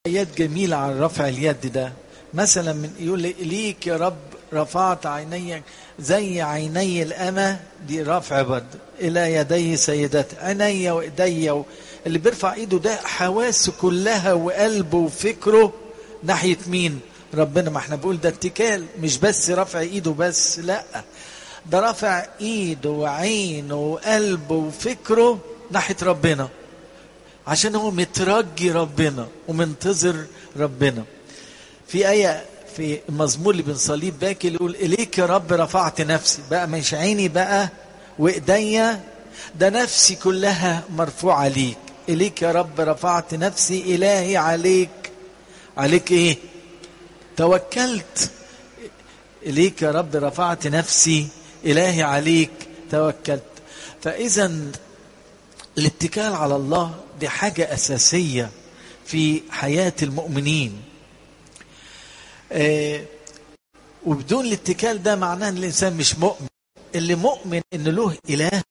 آيات جميلة عن رفع اليد ده مثلا من يقول لي ليك يا رب رفعت عيني زي عيني الأمة دي رفع برد إلى يدي سيدتي عيني وإيدي اللي بيرفع إيده ده حواسه كلها وقلبه وفكره ناحية مين ربنا ما احنا بقول ده اتكال مش بس رفع إيده بس لا ده رفع إيده وعينه وقلبه وفكره ناحية ربنا عشان هو مترجي ربنا ومنتظر ربنا في آية في المزمور اللي بنصليه باكي يقول إليك يا رب رفعت نفسي بقى مش عيني بقى وإيديا ده نفسي كلها مرفوعة ليك إليك يا رب رفعت نفسي إلهي عليك عليك إيه توكلت إليك يا رب رفعت نفسي إلهي عليك توكلت فإذا الاتكال على الله دي حاجة أساسية في حياة المؤمنين آه وبدون الاتكال ده معناه ان الانسان مش مؤمن اللي مؤمن ان له اله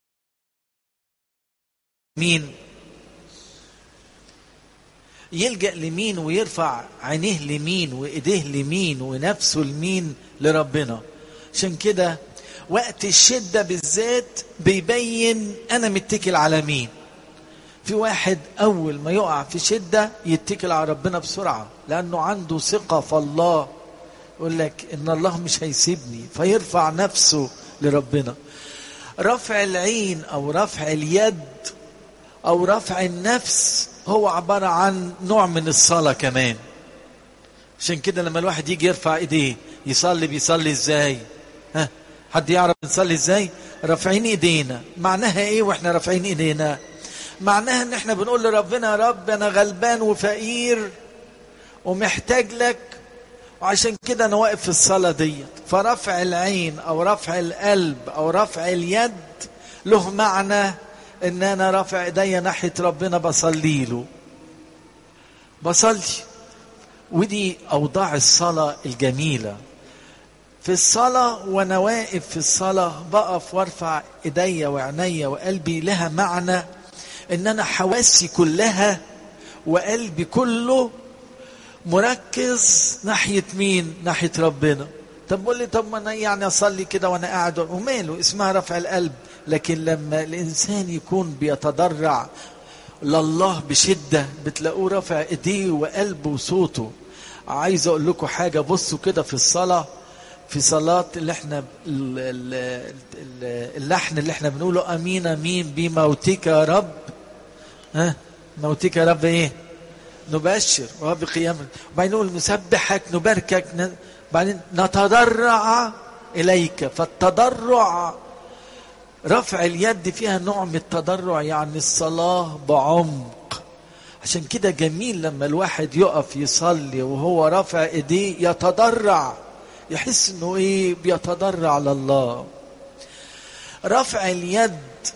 مين يلجا لمين ويرفع عينيه لمين وايديه لمين ونفسه لمين لربنا عشان كده وقت الشده بالذات بيبين انا متكل على مين في واحد اول ما يقع في شده يتكل على ربنا بسرعه لانه عنده ثقه في الله يقول لك ان الله مش هيسيبني فيرفع نفسه لربنا رفع العين او رفع اليد او رفع النفس هو عباره عن نوع من الصلاه كمان عشان كده لما الواحد يجي يرفع ايديه يصلي بيصلي ازاي ها حد يعرف نصلي ازاي رافعين ايدينا معناها ايه واحنا رافعين ايدينا معناها ان احنا بنقول لربنا يا رب انا غلبان وفقير ومحتاج لك وعشان كده انا واقف في الصلاه ديت فرفع العين او رفع القلب او رفع اليد له معنى ان انا رافع ايديا ناحيه ربنا بصلي له بصلي ودي اوضاع الصلاه الجميله في الصلاه وانا واقف في الصلاه بقف وارفع ايديا وعينيا وقلبي لها معنى ان انا حواسي كلها وقلبي كله مركز ناحيه مين ناحيه ربنا طب قول لي طب ما انا يعني اصلي كده وانا قاعد وماله اسمها رفع القلب لكن لما الانسان يكون بيتضرع لله بشده بتلاقوه رافع ايديه وقلبه وصوته عايز اقول لكم حاجه بصوا كده في الصلاه في صلاة اللي احنا اللحن اللي احنا بنقوله امين امين بموتك يا رب ها موتك يا رب ايه نبشر ورب قيام وبعدين نقول نسبحك نباركك بعدين نتضرع اليك فالتضرع رفع اليد فيها نوع من التضرع يعني الصلاه بعمق عشان كده جميل لما الواحد يقف يصلي وهو رافع ايديه يتضرع يحس انه ايه بيتضرع لله رفع اليد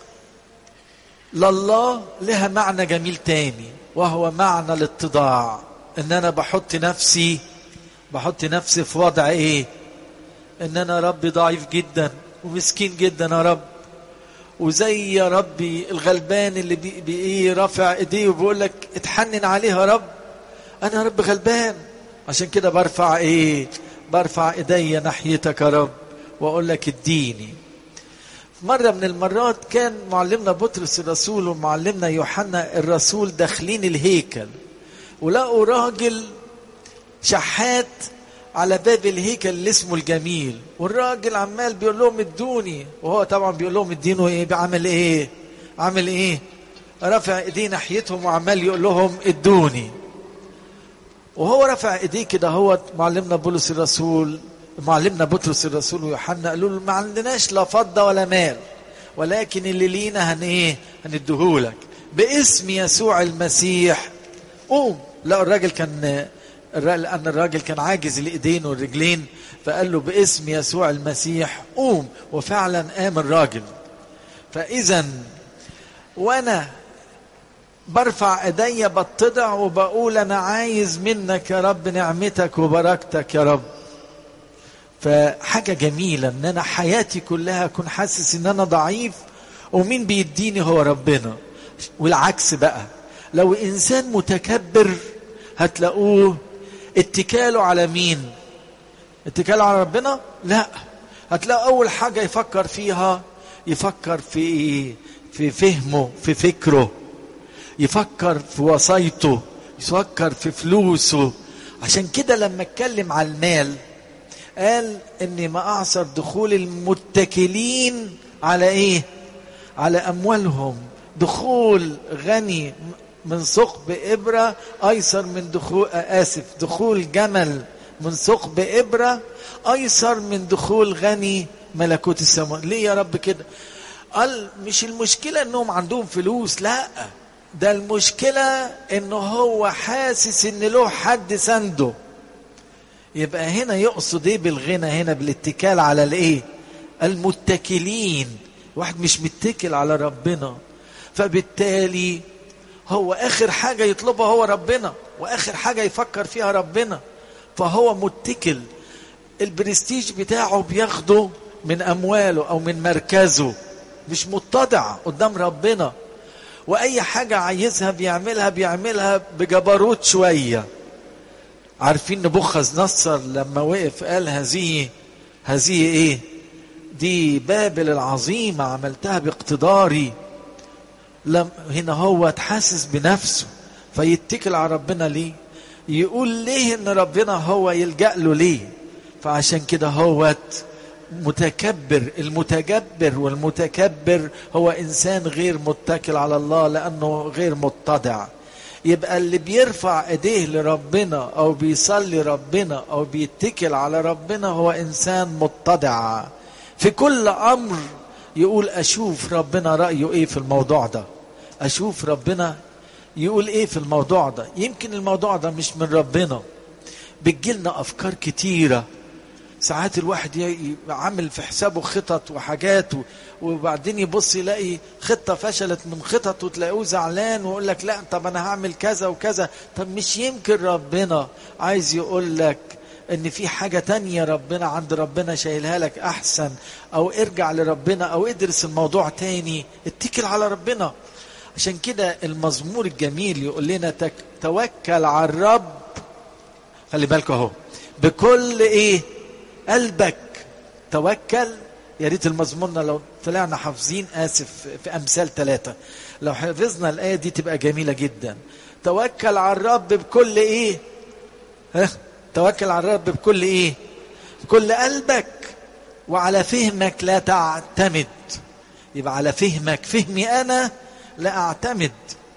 لله لها معنى جميل تاني وهو معنى الاتضاع ان انا بحط نفسي بحط نفسي في وضع ايه ان انا ربي ضعيف جدا ومسكين جدا يا رب وزي يا ربي الغلبان اللي بي, بي ايه رافع ايديه وبيقول لك اتحنن عليه يا رب انا يا رب غلبان عشان كده برفع ايه برفع ايديا ناحيتك يا رب واقول لك اديني مرة من المرات كان معلمنا بطرس الرسول ومعلمنا يوحنا الرسول داخلين الهيكل ولقوا راجل شحات على باب الهيكل اللي اسمه الجميل والراجل عمال بيقول لهم ادوني وهو طبعا بيقول لهم ادينه ايه بعمل ايه عامل ايه رفع ايديه ناحيتهم وعمال يقول لهم ادوني وهو رفع ايديه كده هو معلمنا بولس الرسول معلمنا بطرس الرسول ويوحنا قالوا له ما عندناش لا فضه ولا مال ولكن اللي لينا هن ايه هنديهولك باسم يسوع المسيح قوم لا الراجل كان لان الراجل كان عاجز الايدين والرجلين فقال له باسم يسوع المسيح قوم وفعلا قام الراجل فاذا وانا برفع ايديا بتضع وبقول انا عايز منك يا رب نعمتك وبركتك يا رب فحاجة جميلة ان انا حياتي كلها اكون حاسس ان انا ضعيف ومين بيديني هو ربنا والعكس بقى لو انسان متكبر هتلاقوه اتكاله على مين اتكاله على ربنا لا هتلاقوا اول حاجه يفكر فيها يفكر في ايه في فهمه في فكره يفكر في وصايته يفكر في فلوسه عشان كده لما اتكلم على المال قال اني ما اعصر دخول المتكلين على ايه على اموالهم دخول غني من ثقب ابره ايسر من دخول اسف دخول جمل من ثقب ابره ايسر من دخول غني ملكوت السماء ليه يا رب كده قال مش المشكله انهم عندهم فلوس لا ده المشكله انه هو حاسس ان له حد سنده يبقى هنا يقصد ايه بالغنى هنا بالاتكال على الايه المتكلين واحد مش متكل على ربنا فبالتالي هو اخر حاجة يطلبها هو ربنا واخر حاجة يفكر فيها ربنا فهو متكل البرستيج بتاعه بياخده من امواله او من مركزه مش متضع قدام ربنا واي حاجة عايزها بيعملها بيعملها بجبروت شوية عارفين نبوخذ نصر لما وقف قال هذه هذه ايه دي بابل العظيمة عملتها باقتداري لم هنا هو تحسس بنفسه فيتكل على ربنا ليه يقول ليه ان ربنا هو يلجأ له ليه فعشان كده هو متكبر المتجبر والمتكبر هو انسان غير متكل على الله لانه غير متضع يبقى اللي بيرفع ايديه لربنا او بيصلي ربنا او بيتكل على ربنا هو انسان متضع في كل امر يقول اشوف ربنا رايه ايه في الموضوع ده اشوف ربنا يقول ايه في الموضوع ده يمكن الموضوع ده مش من ربنا بتجيلنا افكار كتيره ساعات الواحد عامل في حسابه خطط وحاجات وبعدين يبص يلاقي خطة فشلت من خطط وتلاقيه زعلان ويقول لك لا طب انا هعمل كذا وكذا طب مش يمكن ربنا عايز يقول لك ان في حاجة تانية ربنا عند ربنا شايلها لك احسن او ارجع لربنا او ادرس الموضوع تاني اتكل على ربنا عشان كده المزمور الجميل يقول لنا تك توكل على الرب خلي بالك اهو بكل ايه قلبك توكل يا ريت المزمورنا لو طلعنا حافظين اسف في امثال ثلاثه لو حفظنا الايه دي تبقى جميله جدا توكل على الرب بكل ايه ها توكل على الرب بكل ايه بكل قلبك وعلى فهمك لا تعتمد يبقى على فهمك فهمي انا لا اعتمد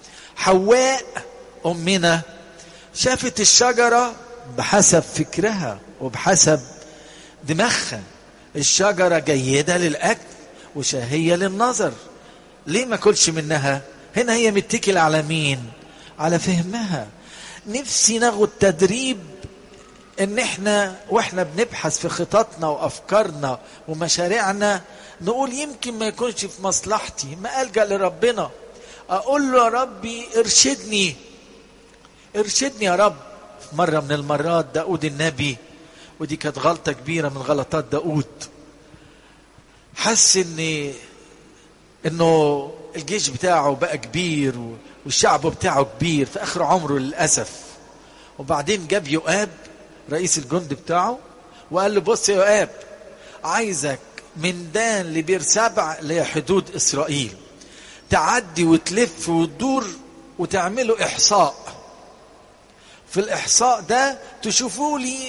حواء امنا شافت الشجره بحسب فكرها وبحسب دماغها الشجرة جيدة للأكل وشهية للنظر ليه ما كلش منها هنا هي متكل على مين على فهمها نفسي ناخد تدريب ان احنا واحنا بنبحث في خططنا وافكارنا ومشاريعنا نقول يمكن ما يكونش في مصلحتي ما الجا لربنا اقول له يا ربي ارشدني ارشدني يا رب مرة من المرات داود النبي ودي كانت غلطة كبيرة من غلطات داود حس ان انه الجيش بتاعه بقى كبير والشعب بتاعه كبير في اخر عمره للاسف وبعدين جاب يؤاب رئيس الجند بتاعه وقال له بص يا يؤاب عايزك من دان لبير سبع لحدود اسرائيل تعدي وتلف وتدور وتعملوا احصاء في الاحصاء ده تشوفوا لي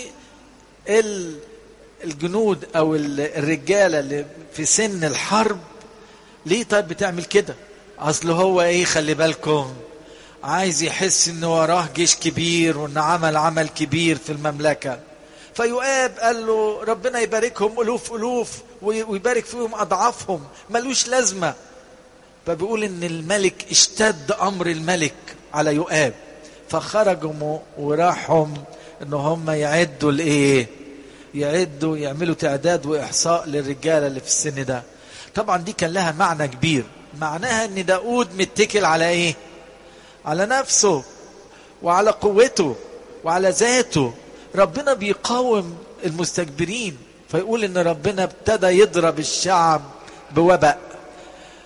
الجنود او الرجاله اللي في سن الحرب ليه طيب بتعمل كده اصل هو ايه خلي بالكم عايز يحس ان وراه جيش كبير وان عمل عمل كبير في المملكه فيؤاب قال له ربنا يباركهم الوف الوف ويبارك فيهم اضعافهم ملوش لازمه فبيقول ان الملك اشتد امر الملك على يؤاب فخرجوا وراحوا ان هم يعدوا الايه يعدوا يعملوا تعداد واحصاء للرجاله اللي في السن ده طبعا دي كان لها معنى كبير معناها ان داود متكل على ايه على نفسه وعلى قوته وعلى ذاته ربنا بيقاوم المستكبرين فيقول ان ربنا ابتدى يضرب الشعب بوباء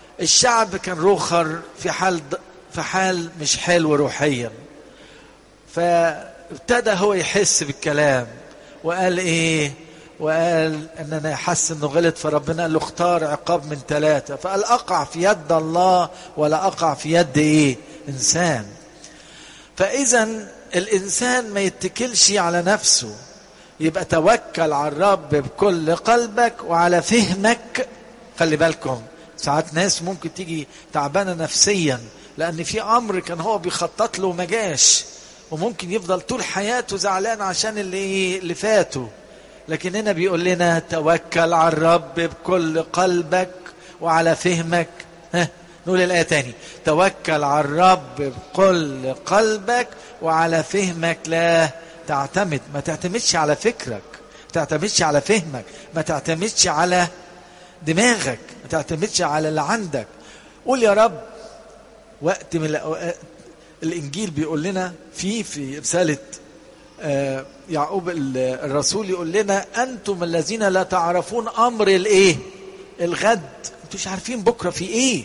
الشعب كان روخر في حال في حال مش حلو روحيا فابتدى هو يحس بالكلام وقال ايه وقال ان انا حس انه غلط فربنا قال له اختار عقاب من ثلاثة فقال اقع في يد الله ولا اقع في يد ايه انسان فاذا الانسان ما يتكلش على نفسه يبقى توكل على الرب بكل قلبك وعلى فهمك خلي بالكم ساعات ناس ممكن تيجي تعبانة نفسيا لأن في أمر كان هو بيخطط له وما جاش وممكن يفضل طول حياته زعلان عشان اللي اللي فاته لكن هنا بيقول لنا توكل على الرب بكل قلبك وعلى فهمك ها نقول الآية تاني توكل على الرب بكل قلبك وعلى فهمك لا تعتمد ما تعتمدش على فكرك ما تعتمدش على فهمك ما تعتمدش على دماغك ما تعتمدش على اللي عندك قول يا رب وقت من الأوقات الانجيل بيقول لنا في في رساله آه يعقوب الرسول يقول لنا انتم الذين لا تعرفون امر الايه الغد انتوا مش عارفين بكره في ايه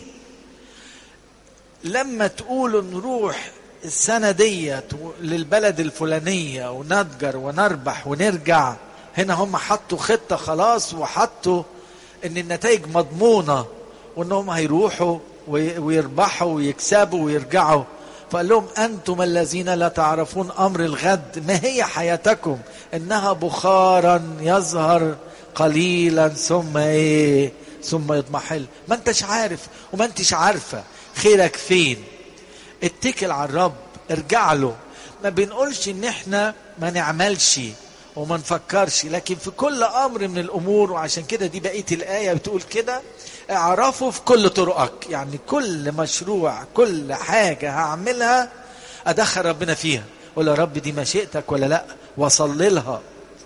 لما تقولوا نروح السنه ديت للبلد الفلانيه ونتجر ونربح ونرجع هنا هم حطوا خطه خلاص وحطوا ان النتائج مضمونه وانهم هيروحوا ويربحوا ويكسبوا ويرجعوا فقال لهم أنتم الذين لا تعرفون أمر الغد ما هي حياتكم إنها بخارا يظهر قليلا ثم إيه ثم يضمحل ما انتش عارف وما انتش عارفة خيرك فين اتكل على الرب ارجع له ما بنقولش ان احنا ما نعملش وما نفكرش لكن في كل امر من الامور وعشان كده دي بقيه الايه بتقول كده اعرفه في كل طرقك يعني كل مشروع كل حاجه هعملها ادخل ربنا فيها قول يا رب دي مشيئتك ولا لا واصلي لها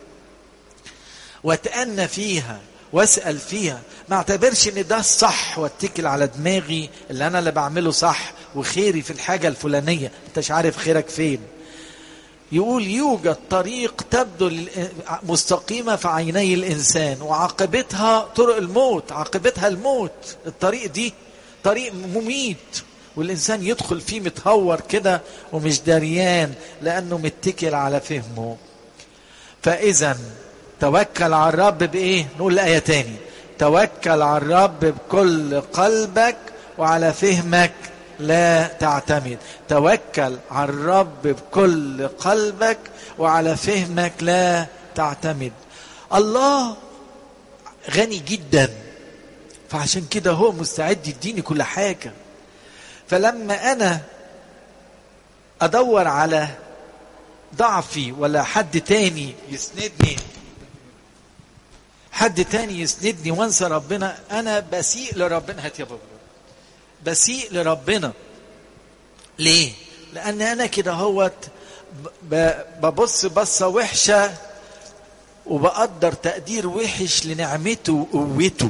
واتأنى فيها واسأل فيها ما اعتبرش ان ده الصح واتكل على دماغي اللي انا اللي بعمله صح وخيري في الحاجة الفلانية انتش عارف خيرك فين يقول يوجد طريق تبدو مستقيمة في عيني الإنسان وعاقبتها طرق الموت عاقبتها الموت الطريق دي طريق مميت والإنسان يدخل فيه متهور كده ومش دريان لأنه متكل على فهمه فإذا توكل على الرب بإيه نقول الآية تاني توكل على الرب بكل قلبك وعلى فهمك لا تعتمد توكل على الرب بكل قلبك وعلى فهمك لا تعتمد الله غني جدا فعشان كده هو مستعد يديني كل حاجة فلما أنا أدور على ضعفي ولا حد تاني يسندني حد تاني يسندني وانسى ربنا أنا بسيء لربنا هات يا بابا بسيء لربنا ليه لان انا كده هوت ببص بصه وحشه وبقدر تقدير وحش لنعمته وقوته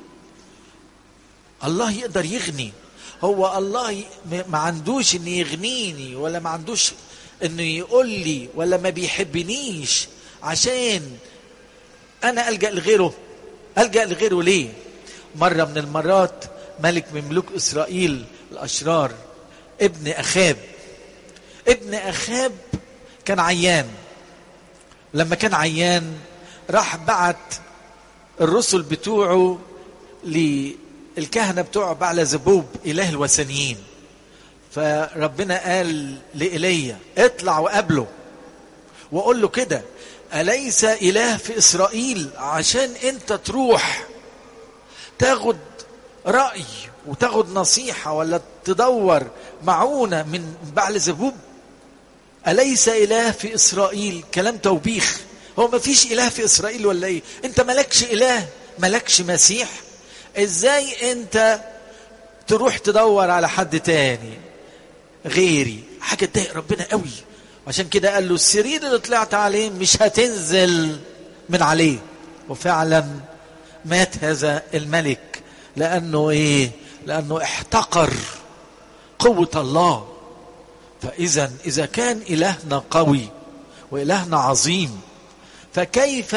الله يقدر يغني هو الله ما عندوش ان يغنيني ولا ما عندوش انه يقول لي ولا ما بيحبنيش عشان انا الجا لغيره الجا لغيره ليه مره من المرات ملك من ملوك اسرائيل الاشرار ابن اخاب ابن اخاب كان عيان لما كان عيان راح بعت الرسل بتوعه للكهنة بتوعه بعل زبوب إله الوثنيين فربنا قال لإيليا اطلع وقابله وقول له كده أليس إله في إسرائيل عشان أنت تروح تاخد رأي وتاخد نصيحة ولا تدور معونة من بعل زبوب أليس إله في إسرائيل كلام توبيخ هو ما فيش إله في إسرائيل ولا إيه أنت ملكش إله ملكش مسيح إزاي أنت تروح تدور على حد تاني غيري حاجة تضايق ربنا قوي عشان كده قال له السرير اللي طلعت عليه مش هتنزل من عليه وفعلا مات هذا الملك لأنه إيه لأنه احتقر قوة الله فإذا إذا كان إلهنا قوي وإلهنا عظيم فكيف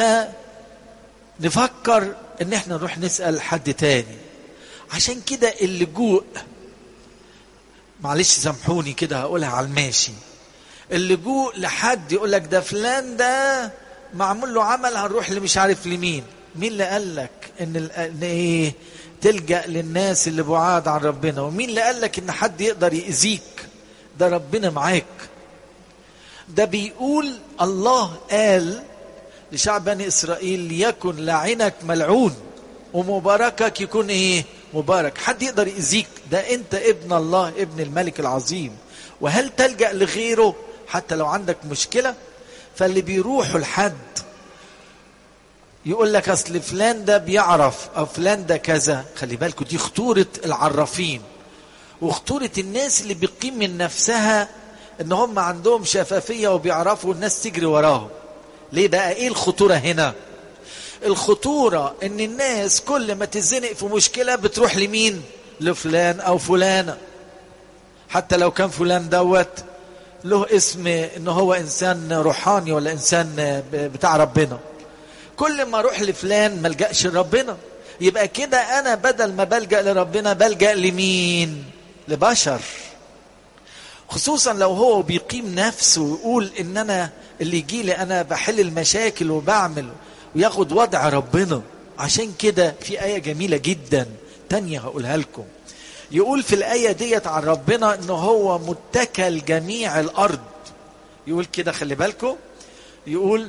نفكر إن احنا نروح نسأل حد تاني عشان كده اللجوء معلش سامحوني كده هقولها على الماشي اللجوء لحد يقول لك ده فلان ده معمول له عمل هنروح اللي مش عارف لمين مين اللي قال لك ان, ال... إن ايه تلجأ للناس اللي بعاد عن ربنا ومين اللي قال لك ان حد يقدر يأذيك ده ربنا معاك ده بيقول الله قال لشعب بني اسرائيل ليكن لعنك ملعون ومباركك يكون ايه مبارك حد يقدر يأذيك ده انت ابن الله ابن الملك العظيم وهل تلجأ لغيره حتى لو عندك مشكلة فاللي بيروحوا لحد يقول لك اصل فلان ده بيعرف او فلان ده كذا خلي بالكوا دي خطورة العرافين وخطورة الناس اللي بتقيم من نفسها ان هم عندهم شفافية وبيعرفوا الناس تجري وراهم ليه بقى ايه الخطورة هنا الخطورة ان الناس كل ما تزنق في مشكلة بتروح لمين لفلان او فلانة حتى لو كان فلان دوت له اسم ان هو انسان روحاني ولا انسان بتاع ربنا كل ما اروح لفلان ما الجاش لربنا يبقى كده انا بدل ما بلجا لربنا بلجا لمين لبشر خصوصا لو هو بيقيم نفسه ويقول ان انا اللي يجي لي انا بحل المشاكل وبعمل وياخد وضع ربنا عشان كده في آية جميلة جدا تانية هقولها لكم يقول في الآية ديت عن ربنا ان هو متكل جميع الأرض يقول كده خلي بالكم يقول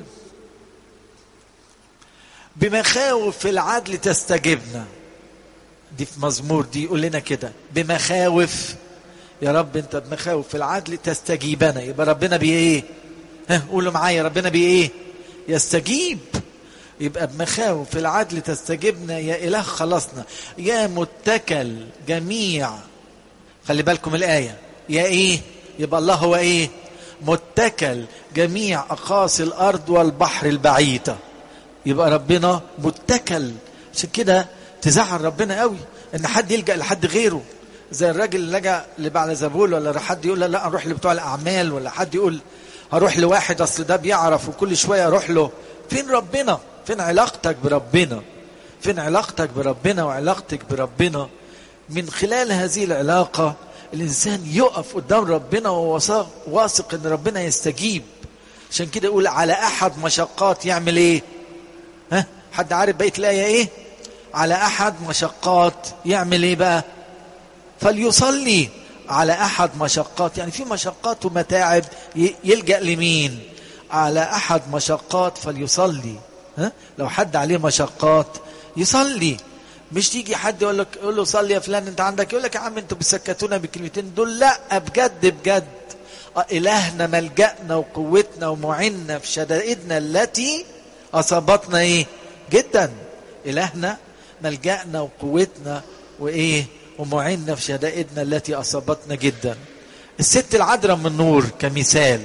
بمخاوف العدل تستجبنا دي في مزمور دي يقول لنا كده بمخاوف يا رب انت بمخاوف العدل تستجيبنا يبقى ربنا بي ايه ها قولوا معايا ربنا بي ايه يستجيب يبقى بمخاوف العدل تستجبنا يا إله خلصنا يا متكل جميع خلي بالكم الآية يا إيه يبقى الله هو إيه متكل جميع أقاصي الأرض والبحر البعيدة يبقى ربنا متكل عشان كده تزعل ربنا قوي ان حد يلجأ لحد غيره زي الراجل اللي لجأ لبعل زبول ولا حد يقول لا لا نروح لبتوع الأعمال ولا حد يقول هروح لواحد أصل ده بيعرف وكل شوية أروح له فين ربنا فين علاقتك بربنا فين علاقتك بربنا وعلاقتك بربنا من خلال هذه العلاقة الإنسان يقف قدام ربنا وهو واثق إن ربنا يستجيب عشان كده يقول على أحد مشقات يعمل إيه ها حد عارف بقية الآية إيه على أحد مشقات يعمل إيه بقى فليصلي على أحد مشقات يعني في مشقات ومتاعب يلجأ لمين على أحد مشقات فليصلي ها؟ لو حد عليه مشقات يصلي مش تيجي حد يقول لك يقول له صلي يا فلان انت عندك يقول لك يا عم انتوا بتسكتونا بالكلمتين دول لا بجد بجد الهنا ملجأنا وقوتنا ومعنا في شدائدنا التي اصابتنا ايه جدا الهنا ملجأنا وقوتنا وايه ومعنا في شدائدنا التي اصابتنا جدا الست العذراء من نور كمثال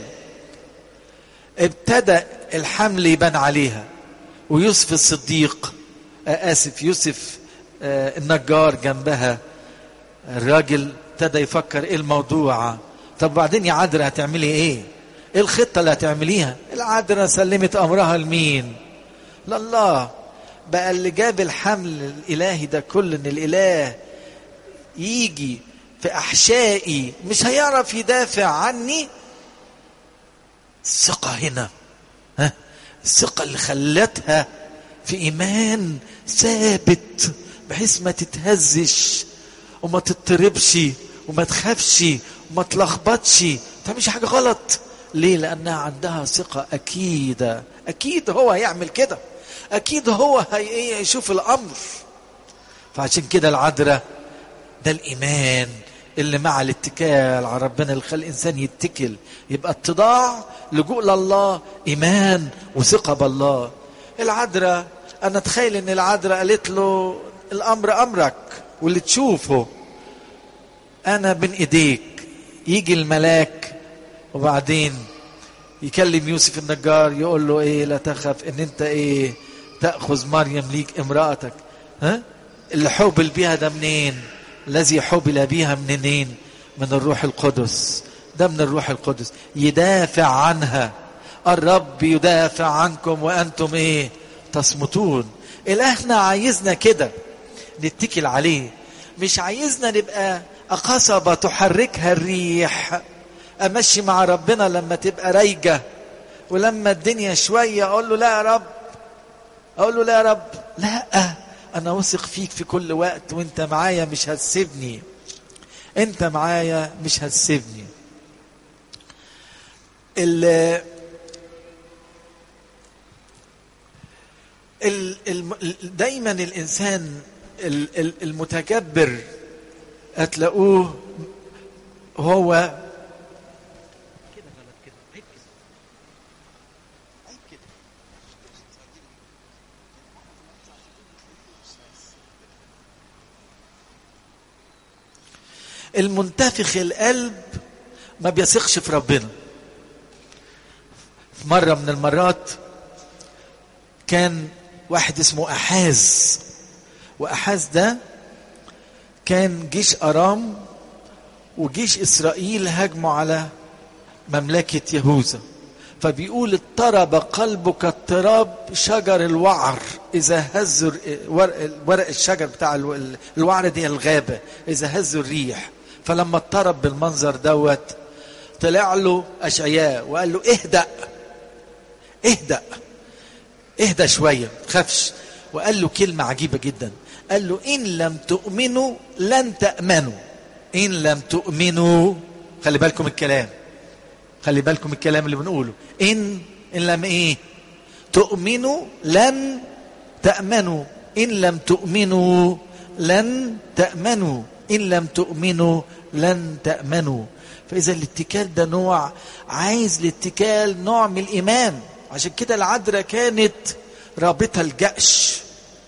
ابتدأ الحمل يبان عليها ويوسف الصديق آسف يوسف آه النجار جنبها الراجل ابتدى يفكر ايه الموضوع طب بعدين يا عذراء هتعملي ايه ايه الخطة اللي هتعمليها العذراء سلمت امرها لمين لله بقى اللي جاب الحمل الالهي ده كله ان الاله يجي في احشائي مش هيعرف يدافع عني الثقة هنا ها الثقة اللي خلتها في إيمان ثابت بحيث ما تتهزش وما تضطربش وما تخافش وما تلخبطش تعملش حاجة غلط ليه لأنها عندها ثقة أكيدة أكيد هو هيعمل كده أكيد هو هيشوف الأمر فعشان كده العذراء ده الإيمان اللي مع الاتكال على ربنا اللي خلى الانسان يتكل يبقى اتضاع لجوء لله ايمان وثقه بالله العذراء انا اتخيل ان العذراء قالت له الامر امرك واللي تشوفه انا بين ايديك يجي الملاك وبعدين يكلم يوسف النجار يقول له ايه لا تخف ان انت ايه تاخذ مريم ليك امراتك ها اللي حبل بيها ده منين الذي حبل بها منين من الروح القدس ده من الروح القدس يدافع عنها الرب يدافع عنكم وانتم ايه تصمتون الهنا عايزنا كده نتكل عليه مش عايزنا نبقى قصبة تحركها الريح امشي مع ربنا لما تبقى رايجه ولما الدنيا شويه اقول له لا يا رب اقول له لا يا رب لا انا واثق فيك في كل وقت وانت معايا مش هتسيبني انت معايا مش هتسيبني ال ال ال دايما الانسان المتكبر هتلاقوه هو المنتفخ القلب ما بيثقش في ربنا في مرة من المرات كان واحد اسمه أحاز وأحاز ده كان جيش أرام وجيش إسرائيل هجموا على مملكة يهوذا فبيقول اضطرب قلبك اضطراب شجر الوعر إذا هز ورق, ورق الشجر بتاع الوعر دي الغابة إذا هز الريح فلما اضطرب بالمنظر دوت طلع له أشعياء وقال له اهدأ اهدأ اهدى شوية خافش وقال له كلمة عجيبة جدا قال له إن لم تؤمنوا لن تأمنوا إن لم تؤمنوا خلي بالكم الكلام خلي بالكم الكلام اللي بنقوله إن إن لم إيه تؤمنوا لن تأمنوا إن لم تؤمنوا لن تأمنوا إن لم تؤمنوا لن تأمنوا فإذا الاتكال ده نوع عايز الاتكال نوع من الإيمان عشان كده العذراء كانت رابطة الجأش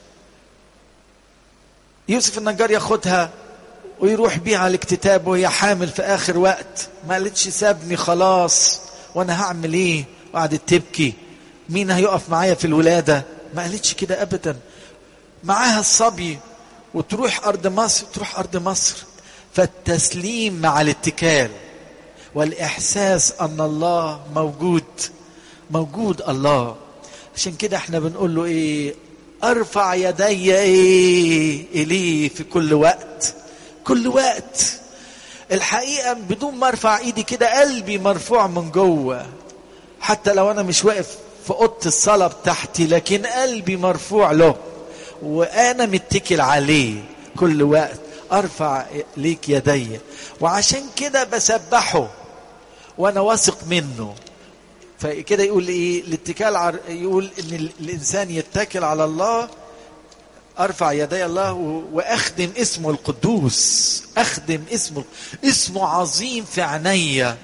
يوسف النجار ياخدها ويروح بيها على الاكتتاب وهي حامل في آخر وقت ما قالتش سابني خلاص وأنا هعمل إيه وقعدت تبكي مين هيقف معايا في الولادة ما قالتش كده أبدا معاها الصبي وتروح أرض مصر تروح أرض مصر فالتسليم مع الاتكال والإحساس أن الله موجود موجود الله عشان كده احنا بنقول له ايه ارفع يدي ايه اليه في كل وقت كل وقت الحقيقة بدون ما ارفع ايدي كده قلبي مرفوع من جوه حتى لو انا مش واقف في اوضه الصلاه بتاعتي لكن قلبي مرفوع له وانا متكل عليه كل وقت ارفع ليك يدي وعشان كده بسبحه وانا واثق منه فكده يقول ايه الاتكال عر... يقول ان الانسان يتكل على الله ارفع يدي الله واخدم اسمه القدوس اخدم اسمه اسمه عظيم في عينيا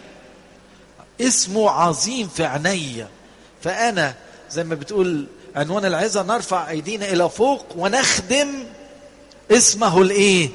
اسمه عظيم في عينيا فانا زي ما بتقول عنوان العظه نرفع ايدينا الى فوق ونخدم اسمه الايه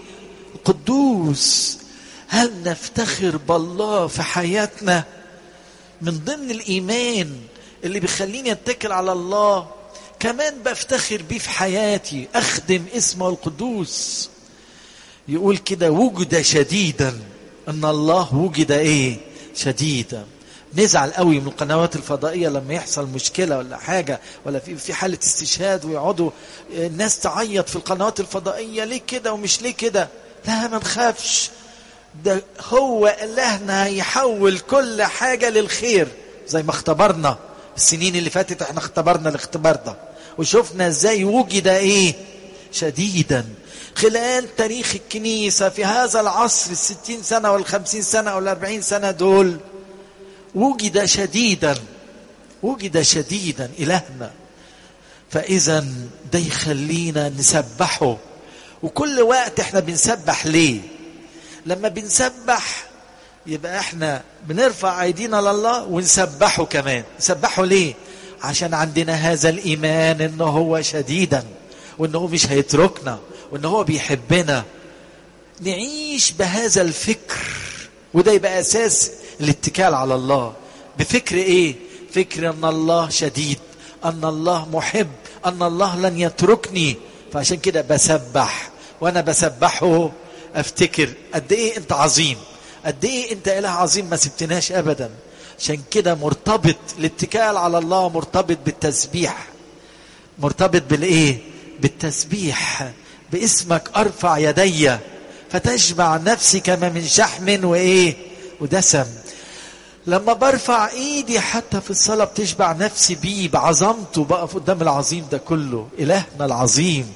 القدوس هل نفتخر بالله في حياتنا من ضمن الايمان اللي بيخليني اتكل على الله كمان بفتخر بيه في حياتي اخدم اسمه القدوس يقول كده وجد شديدا ان الله وجد ايه شديدا نزعل قوي من القنوات الفضائيه لما يحصل مشكله ولا حاجه ولا في في حاله استشهاد ويقعدوا الناس تعيط في القنوات الفضائيه ليه كده ومش ليه كده لا ما نخافش ده هو إلهنا يحول كل حاجة للخير زي ما اختبرنا السنين اللي فاتت احنا اختبرنا الاختبار ده وشفنا ازاي وجد ايه شديدا خلال تاريخ الكنيسة في هذا العصر الستين سنة والخمسين سنة والأربعين سنة دول وجد شديدا وجد شديدا إلهنا فإذا ده يخلينا نسبحه وكل وقت احنا بنسبح ليه لما بنسبح يبقى احنا بنرفع ايدينا لله ونسبحه كمان نسبحه ليه عشان عندنا هذا الايمان ان هو شديدا وان هو مش هيتركنا وان هو بيحبنا نعيش بهذا الفكر وده يبقى اساس الاتكال على الله بفكر ايه فكر ان الله شديد ان الله محب ان الله لن يتركني فعشان كده بسبح وانا بسبحه افتكر قد ايه انت عظيم قد ايه انت اله عظيم ما سبتناش ابدا عشان كده مرتبط الاتكال على الله مرتبط بالتسبيح مرتبط بالايه بالتسبيح باسمك ارفع يدي فتشبع نفسي كما من شحم وايه ودسم لما برفع ايدي حتى في الصلاة بتشبع نفسي بيه بعظمته بقف قدام العظيم ده كله إلهنا العظيم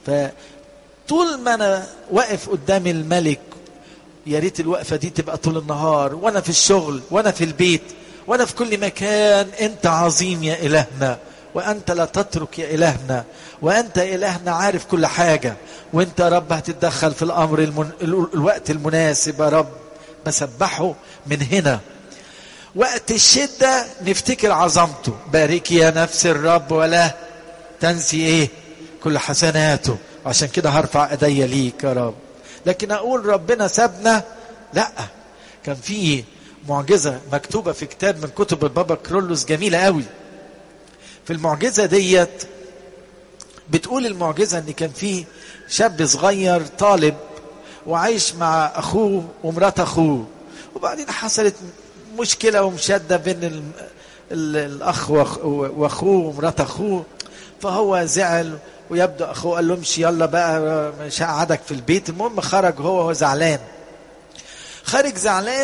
فطول ما أنا واقف قدام الملك يا ريت الوقفة دي تبقى طول النهار وأنا في الشغل وأنا في البيت وأنا في كل مكان أنت عظيم يا إلهنا وأنت لا تترك يا إلهنا وأنت إلهنا عارف كل حاجة وأنت يا رب هتتدخل في الأمر المن... الوقت المناسب يا رب بسبحه من هنا وقت الشدة نفتكر عظمته بارك يا نفس الرب ولا تنسي ايه كل حسناته عشان كده هرفع ايديا ليك يا رب لكن اقول ربنا سابنا لا كان في معجزة مكتوبة في كتاب من كتب البابا كرولوس جميلة قوي في المعجزة ديت بتقول المعجزة ان كان في شاب صغير طالب وعايش مع اخوه ومرات اخوه وبعدين حصلت مشكلة ومشادة بين ال ال الأخ وأخوه ومرات أخوه فهو زعل ويبدو أخوه قال له امشي يلا بقى مش هقعدك في البيت المهم خرج هو وهو زعلان خارج زعلان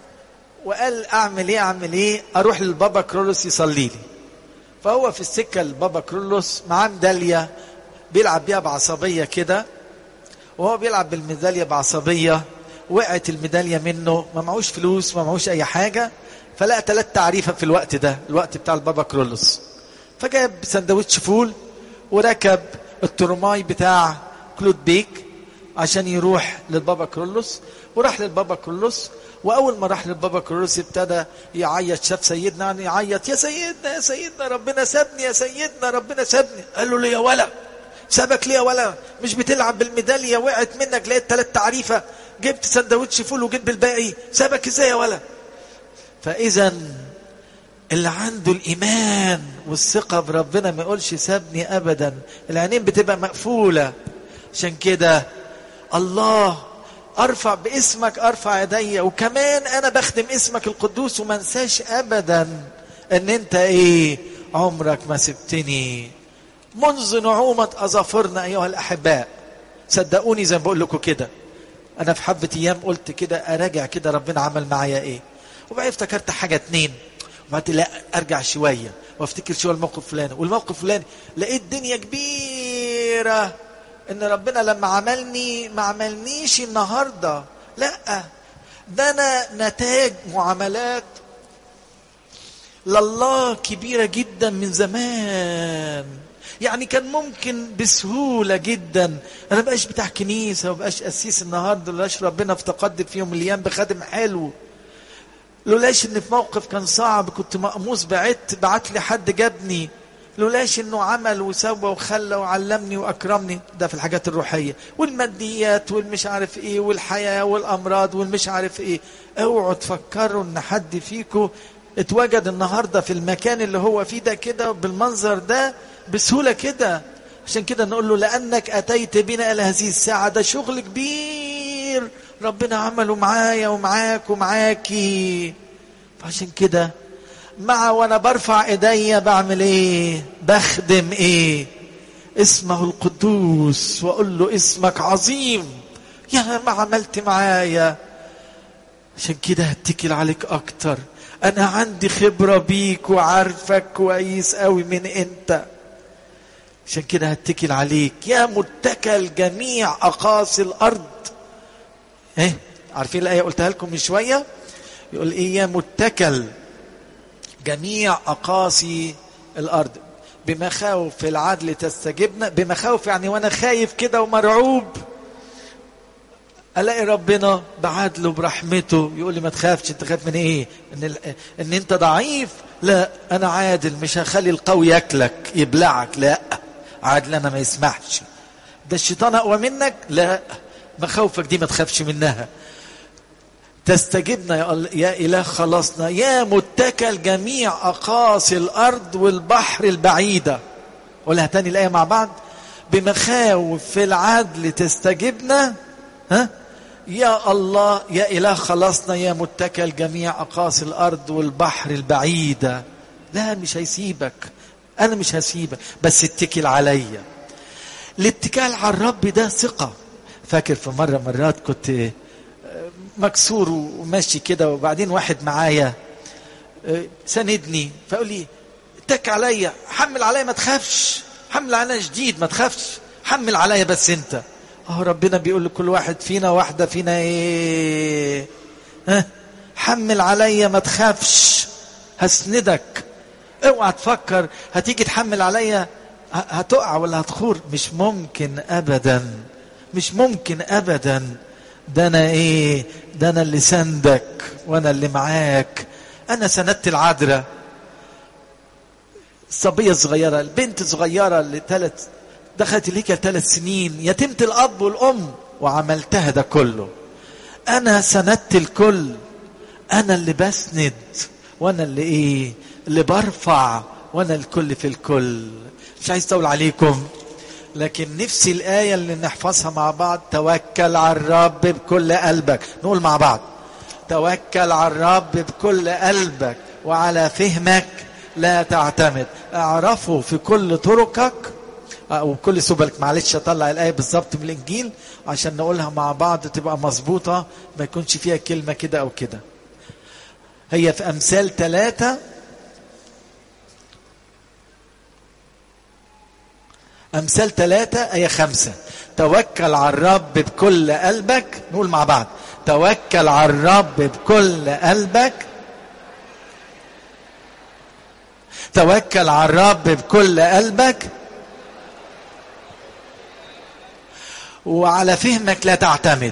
وقال أعمل إيه أعمل إيه أروح للبابا كرولوس يصلي لي فهو في السكة للبابا كرولوس معاه ميدالية بيلعب بيها بعصبية كده وهو بيلعب بالميدالية بعصبية وقعت الميداليه منه ما معهوش فلوس ما معهوش اي حاجه فلقى ثلاث تعريفه في الوقت ده الوقت بتاع البابا كرولوس فجاب سندوتش فول وركب الترماي بتاع كلود بيك عشان يروح للبابا كرولوس وراح للبابا كرولوس واول ما راح للبابا كرولوس ابتدى يعيط شاف سيدنا يعني يعيط يا سيدنا يا سيدنا ربنا سابني يا سيدنا ربنا سابني قال له ليه يا ولا سابك ليه يا ولا مش بتلعب بالميداليه وقعت منك لقيت ثلاث تعريفه جبت سندوتش فول وجيت بالباقي سابك ازاي يا ولا فاذا اللي عنده الايمان والثقه بربنا ما يقولش سابني ابدا العينين بتبقى مقفوله عشان كده الله ارفع باسمك ارفع يدي وكمان انا بخدم اسمك القدوس وما انساش ابدا ان انت ايه عمرك ما سبتني منذ نعومه اظافرنا ايها الاحباء صدقوني زي ما بقول لكم كده انا في حبه ايام قلت كده اراجع كده ربنا عمل معايا ايه وبعدين افتكرت حاجه اتنين وبعدين لا ارجع شويه وافتكر شويه الموقف الفلاني والموقف الفلاني لقيت دنيا كبيره ان ربنا لما عملني ما عملنيش النهارده لا ده انا نتاج معاملات لله كبيره جدا من زمان يعني كان ممكن بسهولة جدا أنا بقاش بتاع كنيسة وبقاش قسيس النهاردة لولاش ربنا افتقدت في يوم من الأيام بخادم حلو لولاش إن في موقف كان صعب كنت مقموص بعت بعت لي حد جابني لولاش إنه عمل وسوى وخلى وعلمني وأكرمني ده في الحاجات الروحية والماديات والمش عارف إيه والحياة والأمراض والمش عارف إيه اوعوا تفكروا إن حد فيكم اتوجد النهارده في المكان اللي هو فيه ده كده بالمنظر ده بسهوله كده عشان كده نقول له لانك اتيت بنا الى هذه الساعه ده شغل كبير ربنا عمله معايا ومعاك ومعاكي فعشان كده مع وانا برفع ايديا بعمل ايه بخدم ايه اسمه القدوس واقول له اسمك عظيم يا ما عملت معايا عشان كده هتكل عليك اكتر انا عندي خبرة بيك وعارفك كويس قوي من انت عشان كده هتكل عليك يا متكل جميع اقاصي الارض ايه عارفين الايه قلتها لكم من شويه يقول ايه يا متكل جميع اقاصي الارض بمخاوف العدل تستجبنا بمخاوف يعني وانا خايف كده ومرعوب الاقي ربنا بعدله برحمته يقول لي ما تخافش انت خايف من ايه ان ال... ان انت ضعيف لا انا عادل مش هخلي القوي ياكلك يبلعك لا عادل انا ما يسمحش ده الشيطان اقوى منك لا مخاوفك دي ما تخافش منها تستجبنا يا, يا اله خلصنا يا متكل جميع اقاصي الارض والبحر البعيده قولها تاني الايه مع بعض بمخاوف في العدل تستجبنا ها يا الله يا إله خلصنا يا متكل جميع أقاصي الأرض والبحر البعيدة لا مش هيسيبك أنا مش هسيبك بس اتكل عليا الاتكال على الرب ده ثقة فاكر في مرة مرات كنت مكسور وماشي كده وبعدين واحد معايا ساندني فيقول لي اتك عليا حمل عليا ما تخافش حمل عليا جديد ما تخافش حمل عليا بس انت اهو ربنا بيقول لكل واحد فينا واحدة فينا ايه ها حمل عليا ما تخافش هسندك اوعى تفكر هتيجي تحمل عليا هتقع ولا هتخور مش ممكن ابدا مش ممكن ابدا ده انا ايه ده انا اللي سندك وانا اللي معاك انا سندت العذراء صبية صغيرة البنت صغيرة اللي ثلاث دخلت الهيكل ثلاث سنين يتمت الأب والأم وعملتها ده كله أنا سندت الكل أنا اللي بسند وأنا اللي إيه اللي برفع وأنا الكل في الكل مش عايز أطول عليكم لكن نفسي الآية اللي نحفظها مع بعض توكل على الرب بكل قلبك نقول مع بعض توكل على الرب بكل قلبك وعلى فهمك لا تعتمد اعرفه في كل طرقك وكل سبلك معلش اطلع الايه بالظبط من الانجيل عشان نقولها مع بعض تبقى مظبوطه ما يكونش فيها كلمه كده او كده هي في امثال ثلاثة امثال ثلاثة ايه خمسة توكل على الرب بكل قلبك نقول مع بعض توكل على الرب بكل قلبك توكل على الرب بكل قلبك وعلى فهمك لا تعتمد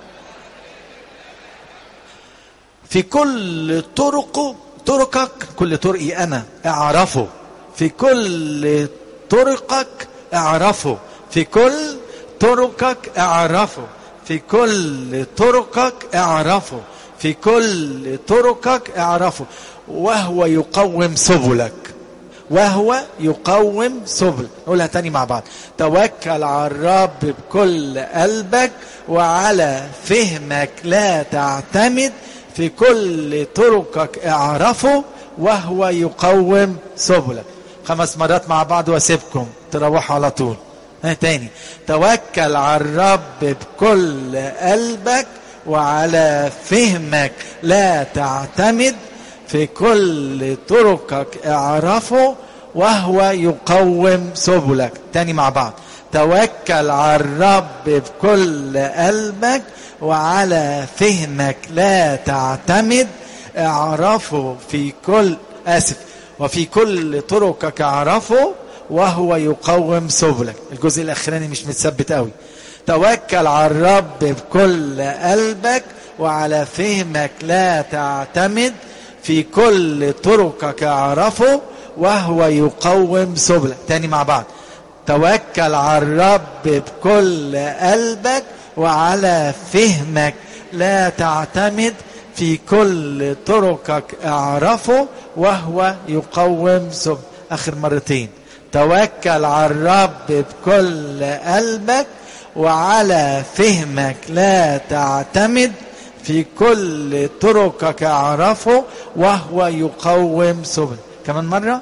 في كل طرقه طرقك كل طرقي انا اعرفه في كل طرقك اعرفه في كل طرقك اعرفه في كل طرقك اعرفه في كل طرقك اعرفه وهو يقوم سبلك وهو يقوم سبل نقولها تاني مع بعض توكل على الرب بكل قلبك وعلى فهمك لا تعتمد في كل طرقك اعرفه وهو يقوم سبلك خمس مرات مع بعض واسيبكم تروحوا على طول ها تاني توكل على الرب بكل قلبك وعلى فهمك لا تعتمد في كل طرقك اعرفه وهو يقوم سبلك تاني مع بعض توكل على الرب بكل قلبك وعلى فهمك لا تعتمد اعرفه في كل اسف وفي كل طرقك اعرفه وهو يقوم سبلك الجزء الاخراني مش متثبت قوي توكل على الرب بكل قلبك وعلى فهمك لا تعتمد في كل طرقك اعرفه وهو يقوم سبلك تاني مع بعض توكل على الرب بكل قلبك وعلى فهمك لا تعتمد في كل طرقك اعرفه وهو يقوم سبل اخر مرتين توكل على الرب بكل قلبك وعلى فهمك لا تعتمد في كل طرقك اعرفه وهو يقوم سبل كمان مرة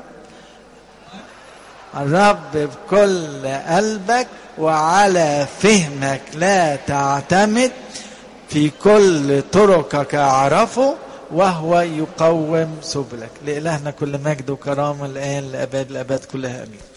الرب بكل قلبك وعلى فهمك لا تعتمد في كل طرقك اعرفه وهو يقوم سبلك لإلهنا كل مجد وكرامة الآن لأباد الأباد كلها أمين